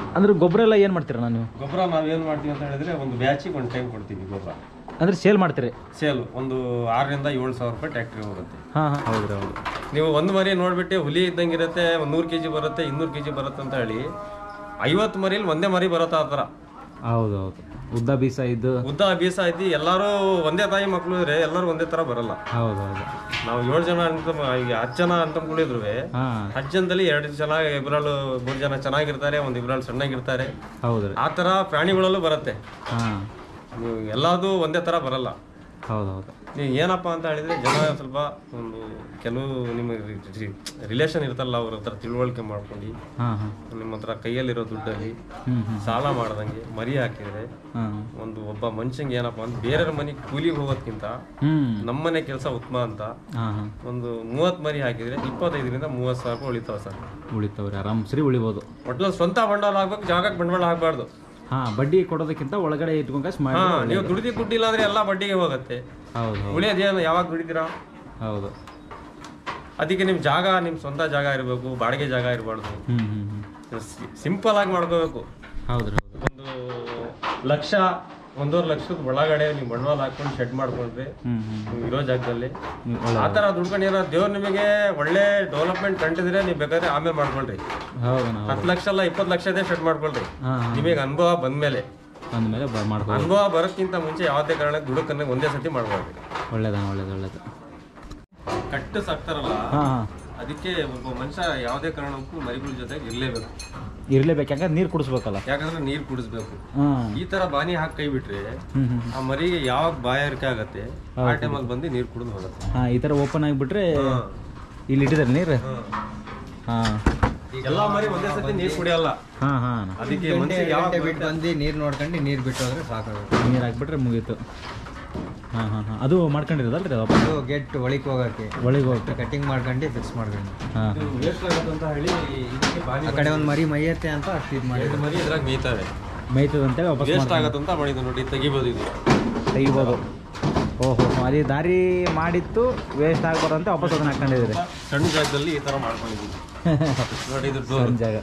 ಅಂದ್ರೆ ಗೊಬ್ಬರ ಎಲ್ಲ ಏನು ಮಾಡ್ತೀರಾ ನೀವು ಗೊಬ್ಬರ ನಾವೇನು ಮಾಡ್ತೀವಿ ಅಂತ ಹೇಳಿದ್ರೆ ಒಂದು ಬ್ಯಾಚಿಗೆ ಒಂದು ಟೈಮ್ ಕೊಡ್ತೀವಿ ಗೊಬ್ಬರ ಅಂದ್ರೆ ಸೇಲ್ ಮಾಡ್ತೀರಿ ಸೇಲ್ ಒಂದು ಆರರಿಂದ ಏಳು ಸಾವಿರ ರೂಪಾಯಿ ಟ್ಯಾಕ್ಟ್ರಿ ಹೋಗುತ್ತೆ ಹಾಂ ಹಾಂ ಹೌದ್ರಿ ಹೌದು ನೀವು ಒಂದು ಮರಿ ನೋಡ್ಬಿಟ್ಟು ಹುಲಿ ಇದ್ದಂಗೆ ಇರುತ್ತೆ ಒಂದು ನೂರು ಕೆ ಜಿ ಬರುತ್ತೆ ಇನ್ನೂರು ಕೆ ಜಿ ಬರುತ್ತೆ ಅಂತ ಹೇಳಿ ಐವತ್ತು ಮರಿಲಿ ಒಂದೇ ಮರಿ ಬರುತ್ತೆ ಆ ಥರ ಹೌದು ಹೌದು ಉದ್ದ ಬೀಸ ಇದ್ದು ಉದ್ದ ಬೀಸ ಐತಿ ಎಲ್ಲರೂ ಒಂದೇ ತಾಯಿ ಮಕ್ಕಳು ಇದ್ರೆ ಎಲ್ಲರೂ ಒಂದೇ ಥರ ಬರಲ್ಲ ಹೌದು ಹೌದು ನಾವು ಏಳು ಜನ ಅಂತ ಈಗ ಹತ್ತು ಜನ ಅಂತ ಕುಳಿದ್ರು ಹಾಂ ಹತ್ತು ಜನದಲ್ಲಿ ಎರಡು ಜನ ಇಬ್ಬರಲ್ಲೂ ಮೂರು ಜನ ಚೆನ್ನಾಗಿರ್ತಾರೆ ಒಂದು ಇಬ್ಬರಲ್ಲಿ ಸಣ್ಣಗಿರ್ತಾರೆ ಹೌದು ರೀ ಆ ಥರ ಪ್ರಾಣಿಗಳಲ್ಲೂ ಬರುತ್ತೆ ಹಾಂ ನೀವು ಎಲ್ಲದೂ ಒಂದೇ ಥರ ಬರಲ್ಲ ಹೌದು ಹೌದು ನೀವು ಏನಪ್ಪ ಅಂತ ಹೇಳಿದ್ರೆ ಜನ ಸ್ವಲ್ಪ ಒಂದು ಕೆಲವು ನಿಮ್ಮ ರಿಲೇಷನ್ ಇರ್ತಲ್ಲ ಅವ್ರ ಹತ್ರ ತಿಳುವಳಿಕೆ ಮಾಡ್ಕೊಂಡು ಹಾಂ ಹಾಂ ನಿಮ್ಮ ಹತ್ರ ಕೈಯಲ್ಲಿರೋ ದುಡ್ಡಲ್ಲಿ ಹ್ಞೂ ಹ್ಞೂ ಸಾಲ ಮಾಡ್ದಂಗೆ ಮರಿ ಹಾಕಿದ್ರೆ ಹಾಂ ಒಂದು ಒಬ್ಬ ಮನುಷ್ಯಂಗೆ ಏನಪ್ಪ ಅಂತ ಬೇರೆಯವ್ರ ಮನೆಗೆ ಕೂಲಿಗೆ ಹೋಗೋದ್ಕಿಂತ ಹ್ಞೂ ನಮ್ಮನೆ ಕೆಲಸ ಉತ್ತಮ ಅಂತ ಹಾಂ ಹಾಂ ಒಂದು ಮೂವತ್ತು ಮರಿ ಹಾಕಿದ್ರೆ ಇಪ್ಪತ್ತೈದರಿಂದ ಮೂವತ್ತು ಸಾವಿರ ರೂಪಾಯಿ ಉಳಿತಾವ ಸರ್ ಉಳಿತಾವ್ರಿ ಆರಾಮ್ ಸರಿ ಉಳಿಬೋದು ಒಟ್ನಲ್ಲಿ ಸ್ವಂತ ಬಂಡವಾಳ ಹಾಕ್ಬೇಕು ಜಾಗಕ್ಕೆ ಬಂಡವಾಳ ಹಾಕ್ಬಾರ್ದು ಹಾಂ ಬಡ್ಡಿ ಕೊಡೋದಕ್ಕಿಂತ ಒಳಗಡೆ ಇಟ್ಕೊಂಡ್ ಮಾಡಿ ಹಾ ನೀವು ದುಡ್ದಿ ದುಡ್ಡಿಲ್ಲ ಅಂದ್ರೆ ಎಲ್ಲ ಬಡ್ಡಿಗೆ ಹೋಗುತ್ತೆ ಹೌದು ಹೌದು ಉಳಿಯೋದೇನು ಯಾವಾಗ ದುಡಿತೀರಾ ಹೌದು ಅದಕ್ಕೆ ನಿಮ್ಮ ಜಾಗ ನಿಮ್ಮ ಸ್ವಂತ ಜಾಗ ಇರಬೇಕು ಬಾಡಿಗೆ ಜಾಗ ಇರಬಾರ್ದು ಹ್ಞೂ ಹ್ಞೂ ಹ್ಞೂ ಸಿಂಪಲ್ ಆಗಿ ಮಾಡ್ಕೋಬೇಕು ಹೌದು ರೀ ಹೌದು ಒಂದು ಲಕ್ಷ ಒಂದೂವರೆ ಲಕ್ಷದ ಒಳಗಡೆ ನೀವು ಬಂಡವಾಳ ಹಾಕೊಂಡು ಶೆಡ್ ಮಾಡ್ಕೊಂಡ್ರೆ ಹ್ಞೂ ಹ್ಞೂ ನೀವು ಇರೋ ಜಾಗದಲ್ಲಿ ಹ್ಞೂ ಆ ಥರ ದುಡ್ಕೊಂಡಿರೋ ದೇವ್ರು ನಿಮಗೆ ಒಳ್ಳೆ ಡೆವಲಪ್ಮೆಂಟ್ ಕಂಡಿದ್ರೆ ನೀವು ಬೇಕಾದ್ರೆ ಆಮೇಲೆ ಮಾಡ್ಕೊಳ್ರಿ ಹೌದು ನಾವು ಹತ್ತು ಲಕ್ಷ ಅಲ್ಲ ಇಪ್ಪತ್ತು ಲಕ್ಷದೇ ಶೆಡ್ ಮಾಡ್ಕೊಳ್ರಿ ಹಾಂ ಹಾಂ ನಿಮಗೆ ಅನುಭವ ಬಂದ್ಮೇಲೆ ಅಂದಮೇಲೆ ಬ ಮಾಡ್ಬೋದು ಅನುಭವ ಬರೋಕ್ಕಿಂತ ಮುಂಚೆ ಯಾವುದೇ ಕಾರಣಕ್ಕೆ ದುಡುಕನ್ನ ಒಂದೇ ಸತಿ ಮಾಡ್ಕೊಳ್ರಿ ಒಳ್ಳೇದ ಒಳ್ಳೇದು ಒಳ್ಳೇದು ಕಟ್ಟು ಸಾಕ್ತಾರಲ್ಲ ಹಾಂ ಹಾಂ ಅದಕ್ಕೆ ಒಬ್ಬ ಮನುಷ್ಯ ಯಾವುದೇ ಕಾರಣಕ್ಕೂ ಮರಿಗಳ ಜೊತೆಗೆ ಇರಲೇಬೇಕು ಇರಲೇಬೇಕು ಯಾಕಂದ್ರೆ ನೀರು ಕುಡಿಸ್ಬೇಕಲ್ಲ ಯಾಕಂದ್ರೆ ನೀರು ಕುಡಿಸ್ಬೇಕು ಹಾಂ ಈ ತರ ಬಾನಿ ಹಾಕಿ ಕೈ ಬಿಟ್ರೆ ಹ್ಞೂ ಹ್ಞೂ ಆ ಮರಿಗೆ ಯಾವಾಗ ಬಾಯಾರಿಕೆ ಆಗತ್ತೆ ಆ ಟೈಮಲ್ಲಿ ಬಂದು ನೀರು ಕುಡಿದು ಹೋಗುತ್ತೆ ಹಾಂ ಈ ಥರ ಓಪನ್ ಆಗಿಬಿಟ್ರೆ ಇಲ್ಲಿ ಇಟ್ಟಿದ್ದಾರೆ ನೀರು ಹಾಂ ಎಲ್ಲಾ ಮರಿ ಒಂದೇ ಸತಿ ನೀರು ಕುಡಿಯಲ್ಲ ಹಾಂ ಹಾಂ ಅದಕ್ಕೆ ಮನುಷ್ಯ ಯಾವಾಗ ಬಿಟ್ಟು ಬಂದು ನೀರು ನೋಡ್ಕೊಂಡು ನೀರು ಬಿಟ್ಟು ಹೋದ್ರೆ ಸಾಕಾಗುತ್ತೆ ನೀರು ಹಾಕ್ಬಿಟ್ರೆ ಮುಗೀತು ಹಾಂ ಹಾಂ ಹಾಂ ಅದು ಮಾಡ್ಕೊಂಡಿರೋದಲ್ರಿ ಅದು ಅದು ಗೆಟ್ ಒಳಗೆ ಹೋಗಕ್ಕೆ ಒಳಗೆ ಹೋಗ್ತೆ ಕಟಿಂಗ್ ಮಾಡ್ಕೊಂಡು ಫಿಕ್ಸ್ ಮಾಡ್ಕೊಂಡು ಹಾಂ ವೇಸ್ಟ್ ಆಗುತ್ತೆ ಅಂತ ಹೇಳಿ ಇದಕ್ಕೆ ಬಾನಿ ಆ ಕಡೆ ಒಂದು ಮರಿ ಮೈಯತ್ತೆ ಅಂತ ಅಷ್ಟು ಇದು ಮಾಡಿ ಎರಡು ಮರಿ ಇದ್ರಾಗ ಮೇಯ್ತವೆ ಮೇಯ್ತದೆ ಅಂತೇಳಿ ವಾಪಸ್ ವೇಸ್ಟ್ ಆಗತ್ತಂತ ಮಾಡಿದ್ದು ನೋಡಿ ತೆಗಿಬೋದು ಇದು ತೆಗಿಬೋದು ಓಹೋ ಅದೇ ದಾರಿ ಮಾಡಿತ್ತು ವೇಸ್ಟ್ ಆಗ್ಬಾರ್ದು ಅಂತ ವಾಪಸ್ ಅದನ್ನ ಹಾಕೊಂಡಿದ್ರಿ ಸಣ್ಣ ಜಾಗದಲ್ಲಿ ಈ ತರ ಮಾಡ್ಕೊಂಡಿದ್ದೀವಿ ನೋಡಿ ಇದು ಡೋರ್ ಒಂದು ಜಾಗ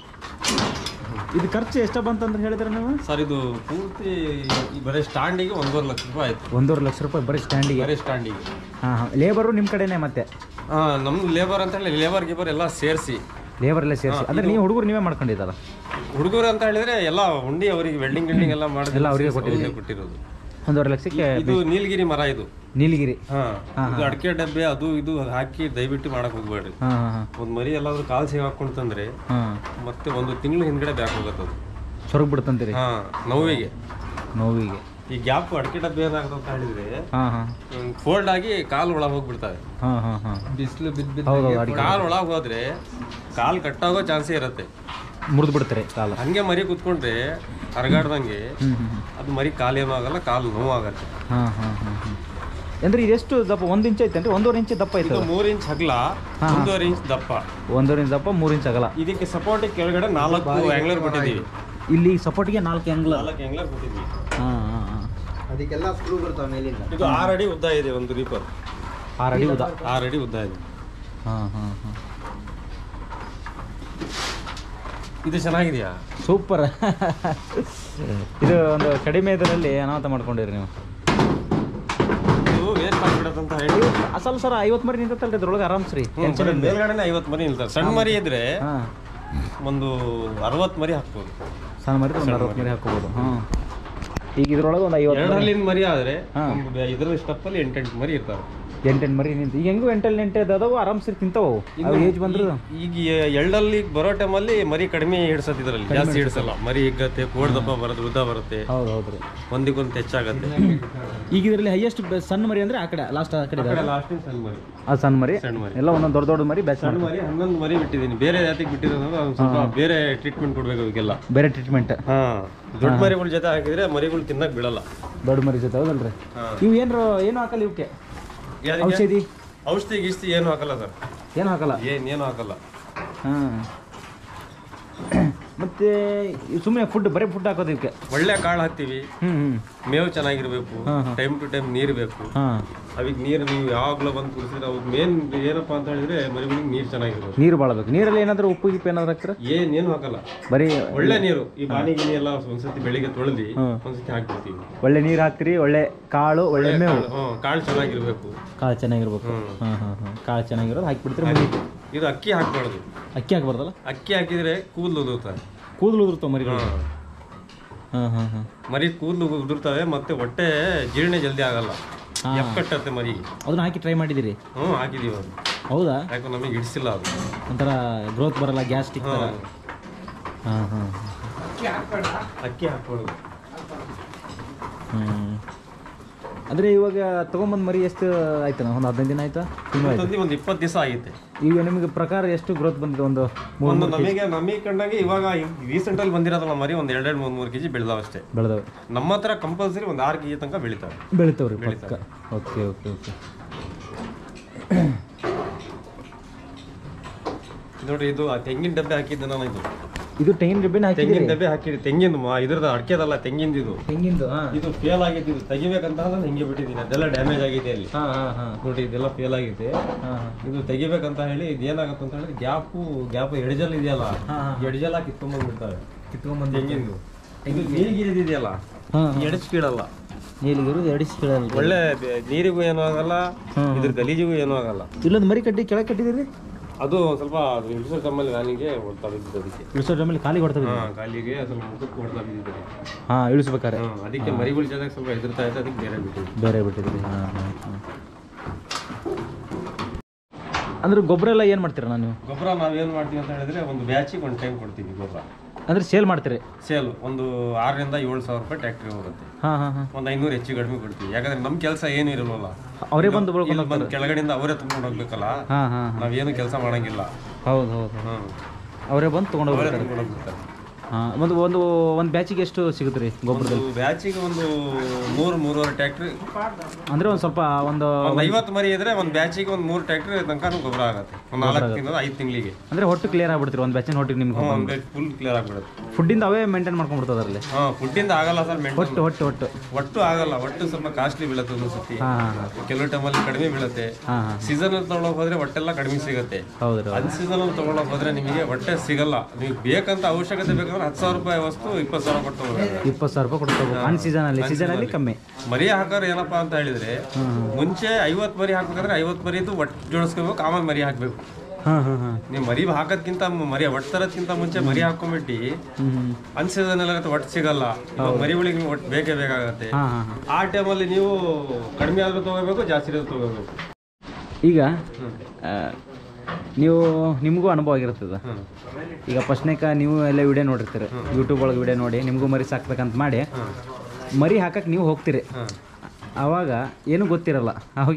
ಇದು ಖರ್ಚು ಎಷ್ಟ ಬಂತಂದ್ರೆ ಹೇಳಿದ್ರೆ ನೀವು ಸರ್ ಇದು ಪೂರ್ತಿ ಈ ಬರೀ ಸ್ಟ್ಯಾಂಡಿಗೆ ಒಂದೂವರೆ ಲಕ್ಷ ರೂಪಾಯಿ ಆಯ್ತು ಒಂದೂವರೆ ಲಕ್ಷ ರೂಪಾಯಿ ಬರೀ ಸ್ಟ್ಯಾಂಡಿಗೆ ಬರೀ ಸ್ಟ್ಯಾಂಡಿಗೆ ಹಾಂ ಹಾಂ ಲೇಬರು ನಿಮ್ಮ ಕಡೆನೇ ಮತ್ತೆ ಹಾ ನಮ್ಮ ಲೇಬರ್ ಅಂತ ಹೇಳಿ ಲೇಬರ್ ಗಿಬರ್ ಎಲ್ಲ ಸೇರಿಸಿ ಲೇಬರ್ ಎಲ್ಲ ಸೇರಿಸಿ ಅಂದ್ರೆ ನೀವು ಹುಡುಗರು ನೀವೇ ಮಾಡ್ಕೊಂಡಿದ್ದಲ್ಲ ಹುಡುಗರು ಅಂತ ಹೇಳಿದ್ರೆ ಎಲ್ಲ ಉಂಡಿ ಅವರಿಗೆ ವೆಲ್ಡಿಂಗ್ ಗಿಲ್ಡಿಂಗ್ ಎಲ್ಲ ಮಾಡಿ ಎಲ್ಲ ಅವ್ರಿಗೆ ಕೊಟ್ಟಿರೋದು ಕೊಟ್ಟಿರೋದು ಒಂದೂವರೆ ಲಕ್ಷಕ್ಕೆ ಇದು ನೀಲಗಿರಿ ಮರ ಇದು ನೀಲಗಿರಿ ಹಾ ಇದು ಅಡಿಕೆ ಡಬ್ಬೆ ಅದು ಇದು ಹಾಕಿ ದಯವಿಟ್ಟು ಮಾಡಕ್ ಹೋಗ್ಬೇಡ್ರಿ ಹಾಂ ಹಾಂ ಹಾಂ ಒಂದ್ ಮರಿ ಎಲ್ಲಾದ್ರೂ ಕಾಲ್ ಸೇವ್ ಹಾಕೊಂಡ್ತಂದ್ರೆ ಹಾಂ ಮತ್ತೆ ಒಂದು ತಿಂಗಳು ಹಿಂದ್ಗಡೆ ಬ್ಯಾಕ್ ಹೋಗುತ್ತೆ ಅದು ಸೊರಗ್ ಬಿಡ್ತಂತೀರಿ ಹಾ ನೋವಿಗೆ ನೋವಿಗೆ ಈ ಗ್ಯಾಪ್ ಅಡಿಕೆ ಡಬ್ಬೆ ಏನಾಗುತ್ತೆ ಅಂತ ಹೇಳಿದ್ರೆ ಹಾಂ ಹಾಂ ಫೋಲ್ಡ್ ಆಗಿ ಕಾಲ್ ಒಳಗೆ ಹೋಗ್ಬಿಡ್ತವೆ ಹಾಂ ಹಾಂ ಹಾಂ ಬಿಸಿಲು ಬಿದ್ದು ಬಿದ್ದು ಹೌದು ಹೌದು ಅಡಿಗೆ ಕಾಲ್ ಒಳಗೆ ಹೋದ್ರೆ ಕಾಲ್ ಕಟ್ಟಾಗೋ ಚಾನ್ಸೇ ಇರುತ್ತೆ ಮುರಿದು ಬಿಡ್ತಾರೆ ಕಾಲು ಹಂಗೆ ಮರಿ ಕುತ್ಕೊಂಡ್ರೆ ಹರಗಾಡ್ದಂಗೆ ಹ್ಞೂ ಹ್ಞೂ ಅದು ಮರಿ ಕಾಲೇನೂ ಆಗಲ್ಲ ಕಾಲು ನೋವು ಆಗತ್ತೆ ಹಾಂ ಹಾಂ ಹಾಂ ಹಾಂ ಅಂದ್ರೆ ಇದೆಷ್ಟು ದಪ್ಪ ಒಂದು ಇಂಚ್ ಐತೆ ಅಂದ್ರೆ ಒಂದೂವರೆ ಇಂಚ್ ದಪ್ಪ ಐತೆ ಇದು ಮೂರ್ ಇಂಚ್ ಹಗ್ಲ ಒಂದೂವರೆ ಇಂಚ್ ದಪ್ಪ ಒಂದೂವರೆ ಇಂಚ್ ದಪ್ಪ ಮೂರು ಇಂಚ್ ಅಗಲ ಇದಕ್ಕೆ ಸಪೋರ್ಟ್ ಕೆಳಗಡೆ ನಾಲ್ಕು ಆಂಗ್ಲರ್ ಕೊಟ್ಟಿದ್ದೀವಿ ಇಲ್ಲಿ ಸಪೋರ್ಟ್ಗೆ ನಾಲ್ಕು ಆ್ಯಂಗ್ಲ ನಾಲ್ಕು ಆಂಗ್ಲರ್ ಕೊಟ್ಟಿದ್ದೀವಿ ಹಾಂ ಹಾಂ ಹಾಂ ಅದಕ್ಕೆಲ್ಲ ಸ್ಕ್ರೂ ಬರ್ತಾವೆ ಮೇಲಿಂದ ಇದು ಆರು ಅಡಿ ಉದ್ದ ಇದೆ ಒಂದು ರೀಪರ್ ಆರು ಅಡಿ ಉದ್ದ ಆರು ಅಡಿ ಉದ್ದ ಇದೆ ಹಾಂ ಹಾಂ ಹಾಂ ಇದು ಚೆನ್ನಾಗಿದೆಯಾ ಸೂಪರ್ ಇದು ಒಂದು ಕಡಿಮೆ ಇದರಲ್ಲಿ ಅನಾಹುತ ಮಾಡ್ಕೊಂಡಿರಿ ನೀವು ಇದು ವೇಸ್ಟ್ ಆಗ್ಬಿಡತ್ತಂತ ಹೇಳಿ ಅಸಲ್ ಸರ್ ಐವತ್ತು ಮರಿ ನಿಂತಲ್ರಿ ಇದ್ರೊಳಗೆ ಆರಾಮ್ಸ್ ರೀ ಹ್ಮ್, ಬರೀ ಮೇಲ್ಗಡೆನೆ ಐವತ್ತು ಮರಿ ನಿಲ್ತಾರೆ ಸಣ್ಣ ಮರಿ ಇದ್ರೆ ಹಾಂ ಒಂದು ಅರವತ್ತು ಮರಿ ಹಾಕ್ಬೋದು ಸಣ್ಣ ಮರಿ ಒಂದು ಅರವತ್ತು ಮರಿ ಹಾಕೋಬೋದು ಹಾಂ ಈಗ ಇದ್ರೊಳಗೆ ಒಂದು ಐವತ್ತು ಮರಿ ಎರಡರಲ್ಲಿಂದ ಮರಿ ಆದ್ರೆ ಹಾ. ಒಂದು ಇದರಲ್ಲಿ ಸ್ಟಪ್ಪಲ್ಲಿ ಎಂಟೆಂಟು ಮರಿ ಇರ್ತಾವೆ ಎಂಟೆಂಟು ಮರಿ ನಿಂತು ಈಗ ಹೆಂಗೂ ಎಂಟಲ್ಲಿ ಎಂಟು ಅದಾವು ಆರಾಮ್ಸರಿ ತಿಂತಾವು ಅವು ಏಜ್ ಬಂದ್ರು ಈಗ ಎಳ್ಳಲ್ಲಿ ಬರೋ ಟೈಮಲ್ಲಿ ಮರಿ ಕಡಿಮೆ ಹಿಡ್ಸತ್ ಇದರಲ್ಲಿ ಜಾಸ್ತಿ ಹಿಡ್ಸಲ್ಲ ಮರಿ ಹಿಗ್ಗತ್ತೆ ಕೋಡ್ದಪ್ಪ ಬರುತ್ತೆ ಉದ್ದ ಬರುತ್ತೆ ಹೌದು ಹೌದು ರೀ ಒಂದಿಗೊಂದು ಹೆಚ್ಚಾಗತ್ತೆ ಈಗ ಇದರಲ್ಲಿ ಹೈಯೆಸ್ಟ್ ಸಣ್ಣ ಮರಿ ಅಂದ್ರೆ ಆ ಕಡೆ ಲಾಸ್ಟ್ ಆ ಕಡೆ ಇದಾವೆ. ಲಾಸ್ಟಿನ ಸಣ್ಣ ಮರಿ ಆ ಸಣ್ಣ ಮರಿ ಸಣ್ಣ ಮರಿ ಎಲ್ಲ ಒಂದೊಂದು ದೊಡ್ಡ ದೊಡ್ಡ ಮರಿ ಬ್ಯಾಚ್ ಸಣ್ಣ ಮರಿ ಹನ್ನೊಂದು ಮರಿ ಬಿಟ್ಟಿದ್ದೀನಿ ಬೇರೆ ಜಾತಿಗೆ ಬಿಟ್ಟಿರೋದು ಅದು ಸ್ವಲ್ಪ ಬೇರೆ ಟ್ರೀಟ್ಮೆಂಟ್ ಕೊಡ್ಬೇಕು ಅವಕ್ಕೆಲ್ಲ ಬೇರೆ ಟ್ರೀಟ್ಮೆಂಟ್ ಹಾ ದೊಡ್ಡ ಮರಿಗಳ ಜೊತೆ ಹಾಕಿದ್ರೆ ಮರಿಗಳು ತಿನ್ನಕ್ ಬಿಡಲ್ಲ ದೊಡ್ಡ ಮರಿ ಜೊತೆ ಹೌದಲ್ರಿ ಹಾ. ಇವು ಏನು ಏನು ಹಾಕಲ್ಲ ಇವಕ್ಕೆ ಯಾರಿಗೆ? ಔಷಧಿ ಔಷಧಿ ಗಿಷ್ಧಿ ಏನು ಹಾಕಲ್ಲ ಸರ್ ಏನು ಹಾಕಲ್ಲ ಏನ್ ಏನು ಹಾಕಲ್ಲ ಹಾಂ ಮತ್ತೆ ಸುಮ್ಮನೆ ಫುಡ್ ಬರೀ ಫುಡ್ ಹಾಕೋದು ಇದಕ್ಕೆ ಒಳ್ಳೆ ಕಾಳು ಹಾಕ್ತೀವಿ ಹ್ಞೂ ಹ್ಞೂ ಮೇವು ಚೆನ್ನಾಗಿರ್ಬೇಕು ಹಾ, ಹಾ. ಟೈಮ್ ಟು ಟೈಮ್ ನೀರು ಬೇಕು ಹಾಂ ಅವಿಗೆ ನೀರು ನೀವು ಯಾವಾಗಲೂ ಬಂದು ಕುಡಿಸಿದ್ರೆ ಅವ್ರಿಗೆ ಮೇನ್ ಏನಪ್ಪ ಅಂತ ಹೇಳಿದ್ರೆ ಮರಿಗಳಿಗೆ ನೀರು ಚೆನ್ನಾಗಿರ್ಬೇಕು ನೀರು ಬಾಳಬೇಕು ನೀರಲ್ಲಿ ಏನಾದರೂ ಉಪ್ಪು ಗಿಪ್ಪು ಏನಾದ್ರು ಹಾಕ್ತೀರಾ ಏನೇನು ಹಾಕಲ್ಲ ಬರೀ ಒಳ್ಳೆ ನೀರು ಈ ಬಾನಿ ಗಿನಿ ಎಲ್ಲ ಒಂದ್ಸತಿ ಬೆಳಿಗ್ಗೆ ತೊಳೆದು ಹ್ಮ್. ಒಂದ್ಸತಿ ಹಾಕ್ಬಿಡ್ತೀವಿ ಒಳ್ಳೆ ನೀರು ಹಾಕ್ತೀರಿ ಒಳ್ಳೆ ಕಾಳು ಒಳ್ಳೆ ಮೇವು ಹ್ಞೂ ಕಾಳು ಚೆನ್ನಾಗಿರ್ಬೇಕು ಕಾಳು ಚೆನ್ನಾಗಿರ್ಬೇಕು ಹ್ಮ್. ಹಾಂ ಹಾಂ ಹಾಂ ಕಾಳು ಚೆನ್ನಾಗಿರೋದು ಹಾಕಿಬಿಡ್ತೀರಿ ಮುಗೀತು ಇದು ಅಕ್ಕಿ ಹಾಕ್ಬಾರ್ದು ಅಕ್ಕಿ ಹಾಕ್ಬಾರ್ದಲ್ಲ ಅಕ್ಕಿ ಹಾಕಿದ್ರೆ ಕೂದಲು ಉದುರ್ತಾರೆ ಕೂದಲು ಉದುರ್ತಾವ ಮರಿಗಳು ಹಾಂ ಹಾಂ ಹಾಂ ಮರಿ ಕೂದಲು ಉದುರ್ತವೆ ಮತ್ತೆ ಹೊಟ್ಟೆ ಜೀರ್ಣ ಜಲ್ದಿ ಆಗಲ್ಲ ಎಕ್ಕಟ್ಟತ್ತೆ ಮರಿ ಅದನ್ನ ಹಾಕಿ ಟ್ರೈ ಮಾಡಿದ್ದೀರಿ ಹ್ಞೂ ಹಾಕಿದೀವಿ ಅದು ಹೌದಾ ಯಾಕೆ ನಮಗೆ ಹಿಡಿಸಿಲ್ಲ ಅದು ಒಂಥರ ಗ್ರೋತ್ ಬರಲ್ಲ ಗ್ಯಾಸ್ಟಿಕ್ ಥರ ಹಾಂ ಹಾಂ ಅಕ್ಕಿ ಹಾಕ್ಬಾರ್ದು ಹ್ಞೂ ಅಂದರೆ ಇವಾಗ ತೊಗೊಂಬಂದು ಮರಿ ಎಷ್ಟು ಆಯ್ತು ಒಂದು ಹದಿನೈದು ದಿನ ಆಯ್ತಾ ತಿಂಗಳು ಆಯ್ತು ತಂದು ಒಂದು ಇಪ್ಪತ್ತು ದಿವಸ ಆಗೈತೆ ಈಗ ನಿಮಗೆ ಪ್ರಕಾರ ಎಷ್ಟು ಗ್ರೋತ್ ಬಂದಿದೆ ಒಂದು ಮೂರು ಒಂದು ನಮಗೆ ನಮಗೆ ಕಂಡಂಗೆ ಇವಾಗ ರೀಸೆಂಟ್ ಅಲ್ಲಿ ಬಂದಿರೋದಲ್ಲ ಮರಿ ಒಂದು ಎರಡೆರಡು ಮೂರು ಮೂರು ಕೆಜಿ ಬೆಳೆದಾವ ಅಷ್ಟೇ ಬೆಳೆದವೆ ನಮ್ಮ ಹತ್ರ ಕಂಪಲ್ಸರಿ ಒಂದು ಆರು ಕೆಜಿ ತನಕ ಬೆಳಿತಾವೆ ಬೆಳಿತಾವ್ರಿ ಪಕ್ಕ ಓಕೆ ಓಕೆ ಓಕೆ ನೋಡ್ರಿ ಇದು ಆ ತೆಂಗಿನ ಡಬ್ಬೆ ಹಾಕಿದ್ದೆ ನಾನು ಇದು ಇದು ತೆಂಗಿನ ರಿಬ್ಬನ್ ಹಾಕಿದ್ದೀರಿ ತೆಂಗಿನ ಡಬ್ಬೆ ಹಾಕಿದ್ದೆ ತೆಂಗಿನ ಮ- ಇದ್ರದ್ದು ಅಡಿಕೆದಲ್ಲ ತೆಂಗಿಂದು ಇದು ತೆಂಗಿಂದು ಹಾಂ ಇದು ಫೇಲ್ ಆಗೈತೆ ಇದು ತೆಗಿಬೇಕಂತ ಅಂದ್ರೆ ಹಿಂಗೆ ಬಿಟ್ಟಿದ್ದೀನಿ ಅದೆಲ್ಲ ಡ್ಯಾಮೇಜ್ ಆಗಿದೆ ಅಲ್ಲಿ ಹಾಂ ಹಾಂ ಹಾಂ ನೋಡಿ ಇದೆಲ್ಲ ಫೇಲ್ ಆಗೈತೆ ಹಾಂ ಹಾಂ ಇದು ತೆಗಿಬೇಕಂತ ಹೇಳಿ ಇದು ಏನಾಗುತ್ತೆ ಅಂತ ಹೇಳಿದ್ರೆ ಗ್ಯಾಪು ಗ್ಯಾಪ್ ಎಡ್ಜಲ್ ಇದೆಯಲ್ಲ ಹಾ, ಹಾ. ಎಡ್ಜಲ್ ಕಿತ್ಕೊಂಡ್ಬಂದ್ಬಿಡ್ತವೆ ಕಿತ್ಕೊಂಬಂದು ತೆಂಗಿಂದು ಇದು ನೀರಿಗೆ ಇದೆಯಲ್ಲ ಹಾಂ ಎಡಚ್ಕೀಳಲ್ಲ ನೀಲಿಗಿರು ಎಡಿಸ್ಕೊಳ್ಳಲ್ಲ ಒಳ್ಳೆ ಬೆ- ನೀರಿಗೂ ಏನೂ ಆಗಲ್ಲ ಹ್ಮ್. ಇದ್ರ ಗಲೀಜಿಗೂ ಏನೂ ಆಗಲ್ಲ ಇಲ್ಲೊಂದು ಮರಿ ಕಟ್ಟಿ ಕೆಳಗೆ ಕಟ್ಟಿದ್ದೀರಿ ಅದು ಸ್ವಲ್ಪ ಇಳಿಸೋ ಟೈಮಲ್ಲಿ ನಾನಿಗೆ ಹೊಡ್ತಾ ಬಿದ್ದಿದ್ದು ಅದಕ್ಕೆ ಇಳಿಸೋ ಟೈಮಲ್ಲಿ ಖಾಲಿ ಕೊಡ್ತಾ ಹಾ ಕಾಲಿಗೆ ಸ್ವಲ್ಪ ಮುಖಕ್ಕೆ ಹೊಡ್ತಾ ಬಿದ್ದಿದ್ದೆ ಹಾಂ ಇಳಿಸ್ಬೇಕಾರೆ ಹ್ಮ್ ಅದಕ್ಕೆ ಮರಿಗಳು ಜಾಗ ಸ್ವಲ್ಪ ಹೆದರ್ತಾ ಇತ್ತು ಅದಕ್ಕೆ ಬೇರೆ ಬಿಟ್ಟಿದ್ವಿ ಬೇರೆ ಬಿಟ್ಟಿದ್ದೀರಿ ಹಾಂ ಹಾಂ ಹಾಂ ಅಂದ್ರೆ ಗೊಬ್ಬರ ಎಲ್ಲ ಏನು ಮಾಡ್ತೀರಾ ನಾನು ನೀವು ಗೊಬ್ಬರ ನಾವೇನು ಮಾಡ್ತೀವಿ ಅಂತ ಹೇಳಿದ್ರೆ ಒಂದು ಬ್ಯಾಚಿಗೆ ಒಂದು ಟೈಮ್ ಕೊಡ್ತೀವಿ ಗೊಬ್ಬರ ಅಂದ್ರೆ ಸೇಲ್ ಮಾಡ್ತೀರಿ ಸೇಲ್ ಒಂದು ಆರರಿಂದ ಏಳು ಸಾವಿರ ರೂಪಾಯಿ ಟ್ಯಾಕ್ಟ್ರಿ ಹೋಗುತ್ತೆ ಹಾಂ ಹಾಂ ಹಾಂ ಒಂದು ಐನೂರು ಹೆಚ್ಚು ಕಡಿಮೆ ಕೊಡ್ತೀವಿ ಯಾಕಂದ್ರೆ ನಮ್ಮ ಕೆಲಸ ಏನು ಇರಲ್ವಲ್ಲ ಅವರೇ ಬಂದು ಬೆಳ್ಕೊಂಡು ಇಲ್ಲಿ ಬಂದು ಕೆಳಗಡೆಯಿಂದ ಅವರೇ ತುಂಬ್ಕೊಂಡು ಹೋಗ್ಬೇಕಲ್ಲ ಹಾಂ ಹಾಂ ನಾವೇನು ಕೆಲಸ ಮಾಡಂಗಿಲ್ಲ ಹೌದು ಹೌದು ಹ್ಮ್ ಅವರೇ ಬಂದು ತೊಗೊಂಡು ಅವರೇ ಹೋಗ್ತಾರೆ ತುಂಬ್ಕೊಂಡು ಹೋಗ್ಬಿಡ್ತಾರೆ ಹಾಂ ಒಂದು ಒಂದು ಒಂದು ಬ್ಯಾಚಿಗೆ ಎಷ್ಟು ಸಿಗುತ್ತೆ ರೀ ಗೊಬ್ಬರದಲ್ಲಿ ಒಂದು ಬ್ಯಾಚಿಗೆ ಒಂದು ಮೂರು ಮೂರುವರೆ ಟ್ಯಾಕ್ಟ್ರಿ ಅಂದರೆ ಒಂದು ಸ್ವಲ್ಪ ಒಂದು ಒಂದು ಐವತ್ತು ಮರಿ ಇದ್ರೆ ಒಂದು ಬ್ಯಾಚಿಗೆ ಒಂದು ಮೂರು ಟ್ಯಾಕ್ಟ್ರಿ ತನಕ ಗೊಬ್ಬರ ಆಗುತ್ತೆ ಒಂದು ನಾಲ್ಕು ತಿಂಗಳು ಐದು ತಿಂಗಳಿಗೆ ಅಂದರೆ ಹೊಟ್ಟು ಕ್ಲಿಯರ್ ಆಗ್ಬಿಡ್ತೀರಿ ಒಂದು ಬ್ಯಾಚಿನ ಹೊಟ್ಟಿಗೆ ನಿಮ್ಗೆ ಒಂದು ಫುಲ್ ಕ್ಲಿಯರ್ ಆಗ್ಬಿಡುತ್ತೆ ಫುಡ್ಡಿಂದ ಅವೇ ಮೇಂಟೈನ್ ಮಾಡ್ಕೊಂಡ್ಬಿಡ್ತದೆ ಅದರಲ್ಲಿ ಹಾಂ ಫುಡ್ಡಿಂದ ಆಗಲ್ಲ ಸರ್ ಮೆಂಟಲ್ ಹೊಟ್ಟು ಹೊಟ್ಟು ಹೊಟ್ಟು ಒಟ್ಟು ಆಗಲ್ಲ ಒಟ್ಟು ಸ್ವಲ್ಪ ಕಾಸ್ಟ್ಲಿ ಬೀಳುತ್ತೆ ಒಂದು ಸತಿ ಹಾಂ ಹಾಂ ಹಾಂ ಕೆಲವು ಟೈಮಲ್ಲಿ ಕಡಿಮೆ ಬೀಳುತ್ತೆ ಹಾಂ ಹಾಂ ಸೀಸನ್ ಅಲ್ಲಿ ತಗೊಳಕ್ ಹೋದ್ರೆ ಒಟ್ಟೆಲ್ಲ ಕಡಿಮೆ ಸಿಗುತ್ತೆ ಹೌದು ರೀ ಅನ್ ಸೀಸನ್ ಅಲ್ಲಿ ತಗೊಳಕ್ ಹೋದ್ರೆ ನಿಮಗೆ ಹೊಟ್ಟೆ ಸಿಗಲ್ಲ ನೀವು ಬೇಕಂತ ಅವಶ್ಯಕತೆ ಬೇಕಂದ್ರೆ ಹತ್ತು ಸಾವಿರ ರೂಪಾಯಿ ವಸ್ತು ಇಪ್ಪತ್ತು ಸಾವಿರ ಕೊಟ್ಟು ತಗೋಬೇಕು. ಇಪ್ಪತ್ತು ಸಾವಿರ ರೂಪಾಯಿ ಕೊಡ್ತೇವೆ ಅನ್ ಸೀಸನಲ್ಲಿ ಸೀಸನಲ್ಲಿ ಕಮ್ಮಿ ಮರಿ ಹಾಕೋರು ಏನಪ್ಪಾ ಅಂತ ಹೇಳಿದ್ರೆ ಮುಂಚೆ ಐವತ್ತು ಮರಿ ಹಾಕ್ಬೇಕಂದ್ರೆ ಐವತ್ತು ಮರಿದು ಒಟ್ಟು ಜೋಡಿಸ್ಕೋಬೇಕು ಆಮೇಲೆ ಮರಿ ಹಾಕ್ಬೇಕು ಹಾಂ ಹಾಂ ಹಾಂ ನೀವು ಮರಿ ಹಾಕೋದ್ಕಿಂತ ಮರಿ ಒಟ್ಟು ತರೋದ್ಕಿಂತ ಮುಂಚೆ ಮರಿ ಹಾಕೊಂಡ್ಬಿಟ್ಟು ಹ್ಞೂ ಅನ್ ಸೀಸನ್ ಅಲ್ಲಿ ಒಟ್ಟು ಸಿಗಲ್ಲ ಇವಾಗ ಮರಿಗಳಿಗೆ ನಿಮ್ಗೆ ಒಟ್ಟು ಬೇಕೇ ಬೇಕಾಗತ್ತೆ ಹಾಂ ಹಾಂ ಹಾಂ ಆ ಟೈಮಲ್ಲಿ ನೀವು ಕಡಿಮೆ ಆದ್ರೂ ತಗೋಬೇಕು ಜಾಸ್ತಿ ಆದ್ರೂ ತಗೋಬೇಕು ಈಗ ಆ, ನೀವು ನಿಮಗೂ ಅನುಭವ ಆಗಿರ್ತದೆ ಹ್ಮ್. ಈಗ ಫಸ್ಟ್ನೇಕ ನೀವು ಎಲ್ಲ ವಿಡಿಯೋ ನೋಡಿರ್ತೀರಿ ಯೂಟ್ಯೂಬ್ ಒಳಗೆ ವಿಡಿಯೋ ನೋಡಿ ನಿಮಗೂ ಮರಿ ಸಾಕ್ಬೇಕಂತ ಮಾಡಿ ಮರಿ ಹಾಕಕ್ಕೆ ನೀವು ಹೋಗ್ತೀರಿ ಹ್ಮ್. ಆವಾಗ ಏನೂ ಗೊತ್ತಿರಲ್ಲ ಅವಾಗ